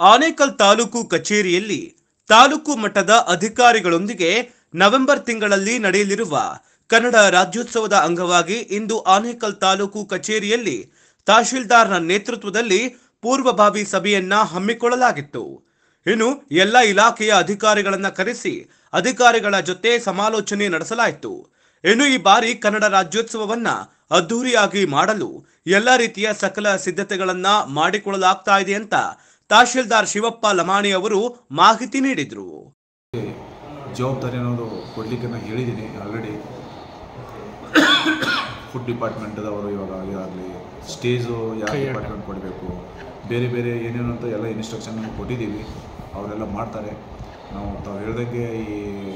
ಆನೇಕಲ್ ತಾಲೂಕು ಕಚೇರಿಯಲ್ಲಿ ತಾಲೂಕು ಮಟ್ಟದ ಅಧಿಕಾರಿಗಳೊಂದಿಗೆ ನವೆಂಬರ್ ತಿಂಗಳಲ್ಲಿ ನಡೆಯಲಿರುವ ಕನ್ನಡ ರಾಜ್ಯೋತ್ಸವದ ಅಂಗವಾಗಿ ಇಂದು ಆನೇಕಲ್ ತಾಲೂಕು ಕಚೇರಿಯಲ್ಲಿ ತಹಶೀಲ್ದಾರ್ನ ನೇತೃತ್ವದಲ್ಲಿ ಪೂರ್ವಭಾವಿ ಸಭೆಯನ್ನ ಹಮ್ಮಿಕೊಳ್ಳಲಾಗಿತ್ತು ಇನ್ನು ಎಲ್ಲ ಇಲಾಖೆಯ ಅಧಿಕಾರಿಗಳನ್ನ ಕರೆಸಿ ಅಧಿಕಾರಿಗಳ ಜೊತೆ ಸಮಾಲೋಚನೆ ನಡೆಸಲಾಯಿತು ಇನ್ನು ಈ ಬಾರಿ ಕನ್ನಡ ರಾಜ್ಯೋತ್ಸವವನ್ನ ಅದ್ದೂರಿಯಾಗಿ ಮಾಡಲು ಎಲ್ಲ ರೀತಿಯ ಸಕಲ ಸಿದ್ಧತೆಗಳನ್ನ ಮಾಡಿಕೊಳ್ಳಲಾಗ್ತಾ ಇದೆ ಅಂತ ತಹಶೀಲ್ದಾರ್ ಶಿವಪ್ಪ ಲಮಾಣಿ ಅವರು ಮಾಹಿತಿ ನೀಡಿದರು ಜವಾಬ್ದಾರಿ ಅನ್ನೋದು ಕೊಡಲಿಕ್ಕೆ ನಾನು ಹೇಳಿದ್ದೀನಿ ಆಲ್ರೆಡಿ ಫುಡ್ ಡಿಪಾರ್ಟ್ಮೆಂಟದವರು ಇವಾಗ ಇದಾಗಲಿ ಸ್ಟೇಜು ಯಾವ ಡಿಪಾರ್ಟ್ಮೆಂಟ್ ಕೊಡಬೇಕು ಬೇರೆ ಬೇರೆ ಏನೇನು ಅಂತ ಎಲ್ಲ ಇನ್ಸ್ಟ್ರಕ್ಷನ್ ಕೊಟ್ಟಿದ್ದೀವಿ ಅವರೆಲ್ಲ ಮಾಡ್ತಾರೆ ನಾವು ತಾವು ಹೇಳ್ದಂಗೆ ಈ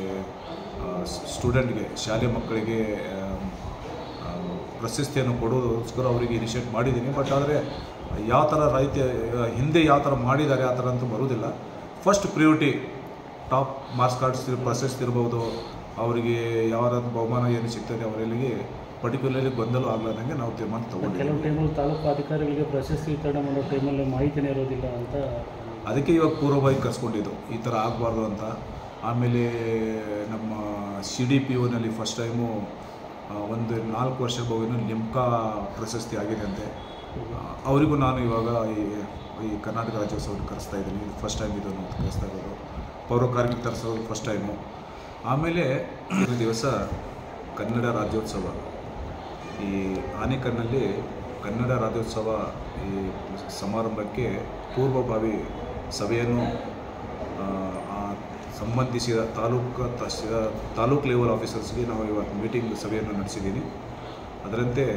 ಸ್ಟೂಡೆಂಟ್ಗೆ ಶಾಲೆ ಮಕ್ಕಳಿಗೆ ಆಮ್, ಆ, ಪ್ರಶಸ್ತಿಯನ್ನು ಕೊಡೋದಕ್ಕೋಸ್ಕರ ಅವರಿಗೆ ಇನಿಷಿಯೇಟ್ ಮಾಡಿದ್ದೀನಿ ಬಟ್ ಆದರೆ ಯಾವ ಥರ ರೈತ ಹಿಂದೆ ಯಾವ ಥರ ಮಾಡಿದ್ದಾರೆ ಆ ಥರ ಅಂತೂ ಬರೋದಿಲ್ಲ first priority top marks cards ಪ್ರಶಸ್ತಿ ಇರ್ಬೋದು ಅವರಿಗೆ ಯಾವ ಬಹುಮಾನ ಏನು ಸಿಗ್ತದೆ ಅವರಿಗೆ ಪರ್ಟಿಕ್ಯುಲರ್ಲಿ ಗೊಂದಲ ಆಗ್ಲಾರ್ದಂಗೆ ನಾವು ತೀರ್ಮಾನ ಕೆಲವು ತಗೊಂಡಿದ್ದೀವಿ ಟೈಮಲ್ಲಿ ತಾಲೂಕು ಅಧಿಕಾರಿಗಳಿಗೆ ಪ್ರಶಸ್ತಿ ವಿತರಣೆ ಮಾಡೋ ಟೈಮಲ್ಲಿ ಮಾಹಿತಿನೇ ಇರೋದಿಲ್ಲ ಅಂತ ಅದಕ್ಕೆ ಇವಾಗ ಪೂರ್ವಭಾವಿ ಕರ್ಸ್ಕೊಂಡಿದ್ದು ಈ ಥರ ಆಗಬಾರ್ದು ಅಂತ ಆಮೇಲೆ ನಮ್ಮ ಸಿ ಡಿ ಪಿ ಒನಲ್ಲಿ ಫಸ್ಟ್ ಟೈಮು ಒಂದು ನಾಲ್ಕು ವರ್ಷ ಬಹುವಿನ ಲಿಮ್ಕಾ ಪ್ರಶಸ್ತಿ ಆಗಿದೆ ಅಂತೆ ಆ, ಅವರಿಗೂ ನಾನು ಇವಾಗ ಈ ಈ ಕರ್ನಾಟಕ ರಾಜ್ಯೋತ್ಸವಕ್ಕೆ ಕರೆಸ್ತಾ ಇದ್ದೀನಿ ಫಸ್ಟ್ ಟೈಮ್ ಇದನ್ನು ಕರೆಸ್ತಾ ಇರೋದು ಪೌರ ಕಾರ್ಮಿಕ ತರಿಸೋದು ಫಸ್ಟ್ ಟೈಮು ಆಮೇಲೆ ಈ ದಿವಸ ಕನ್ನಡ ರಾಜ್ಯೋತ್ಸವ ಈ ಆನೇಕಲ್ನಲ್ಲಿ ಕನ್ನಡ ರಾಜ್ಯೋತ್ಸವ ಈ ಸಮಾರಂಭಕ್ಕೆ ಪೂರ್ವಭಾವಿ ಸಭೆಯನ್ನು ಆ, ಆ ಸಂಬಂಧಿಸಿದ ತಾಲೂಕು ತಹಶೀಲ್- ತಾಲೂಕು ಲೆವೆಲ್ ಆಫೀಸರ್ಸ್ಗೆ ನಾವು ಇವತ್ತು ಮೀಟಿಂಗ್ ಸಭೆಯನ್ನು ನಡೆಸಿದ್ದೀನಿ ಅದರಂತೆ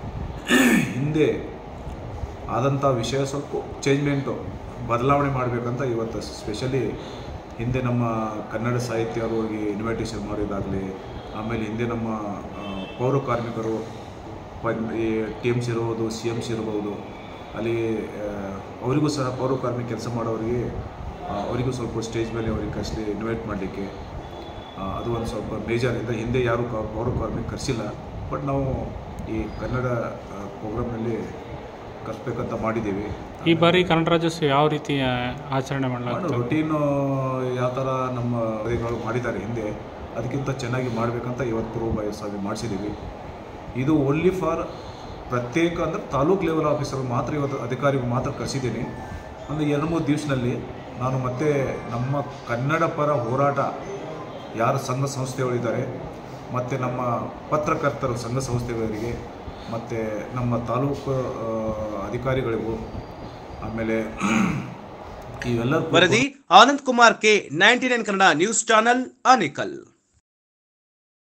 ಹಿಂದೆ ಆದಂಥ ವಿಷಯ ಸ್ವಲ್ಪ ಚೇಂಜ್ಮೆಂಟು ಬದಲಾವಣೆ ಮಾಡಬೇಕಂತ ಇವತ್ತು ಸ್ಪೆಷಲಿ ಹಿಂದೆ ನಮ್ಮ ಕನ್ನಡ ಸಾಹಿತ್ಯರಿಗೆ ಇನ್ವಿಟೇಷನ್ ಮಾಡಿದಾಗಲಿ ಆಮೇಲೆ ಹಿಂದೆ ನಮ್ಮ ಆ, ಪೌರ ಕಾರ್ಮಿಕರು ಪಂ ಈ ಟಿ ಎಮ್ಸ್ ಇರ್ಬೋದು ಸಿ ಎಮ್ಸ್ ಇರ್ಬೋದು ಅಲ್ಲಿ ಆ, ಅವರಿಗೂ ಸಹ ಪೌರ ಕಾರ್ಮಿಕ ಕೆಲಸ ಮಾಡೋರಿಗೆ ಆ, ಅವರಿಗೂ ಸ್ವಲ್ಪ ಸ್ಟೇಜ್ ಮೇಲೆ ಅವ್ರಿಗೆ ಕರೆಸಿ ಇನ್ವೈಟ್ ಮಾಡಲಿಕ್ಕೆ ಅದು ಒಂದು ಸ್ವಲ್ಪ ಮೇಜರ್ ಇದೆ ಹಿಂದೆ ಯಾರೂ ಕ ಪೌರ ಕಾರ್ಮಿಕ ಕರೆಸಿಲ್ಲ ಬಟ್ ನಾವು ಈ ಕನ್ನಡ ಪ್ರೋಗ್ರಾಮ್ನಲ್ಲಿ ಕರೆಸ್ಬೇಕಂತ ಮಾಡಿದ್ದೀವಿ ಈ ಬಾರಿ ಕನ್ನಡ ರಾಜ್ಯೋತ್ಸವ ಯಾವ ರೀತಿ ಆ, ಆಚರಣೆ ಮಾಡಲಾಗ್ತದೆ ರೊಟೀನು ಯಾವ ಥರ ನಮ್ಮ ಅಧಿಕಾರಿಗಳು ಮಾಡಿದ್ದಾರೆ ಹಿಂದೆ ಅದಕ್ಕಿಂತ ಚೆನ್ನಾಗಿ ಮಾಡಬೇಕಂತ ಇವತ್ತು ಪೂರ್ವಭಾವಿ ಸಭೆ ಮಾಡಿಸಿದ್ದೀವಿ ಇದು ಓನ್ಲಿ ಫಾರ್ ಪ್ರತ್ಯೇಕ ಅಂದರೆ ತಾಲೂಕು ಲೆವೆಲ್ ಆಫೀಸರ್ ಮಾತ್ರ ಇವತ್ತು ಅಧಿಕಾರಿಗಳು ಮಾತ್ರ ಕರೆಸಿದ್ದೀನಿ ಒಂದು ಎರಡು ಮೂರು ದಿವಸದಲ್ಲಿ ನಾನು ಮತ್ತೆ ನಮ್ಮ ಕನ್ನಡ ಪರ ಹೋರಾಟ ಯಾರು ಸಂಘ ಸಂಸ್ಥೆಗಳಿದ್ದಾರೆ ಮತ್ತು ನಮ್ಮ ಪತ್ರಕರ್ತರು ಸಂಘ ಸಂಸ್ಥೆಗಳಿಗೆ ಮತ್ತು ನಮ್ಮ ತಾಲೂಕು ಆ, ಅಧಿಕಾರಿಗಳಿಗೂ ಆಮೇಲೆ ಇವೆಲ್ಲ ವರದಿ Anand Kumar K ninety nine Kannada news channel Anekal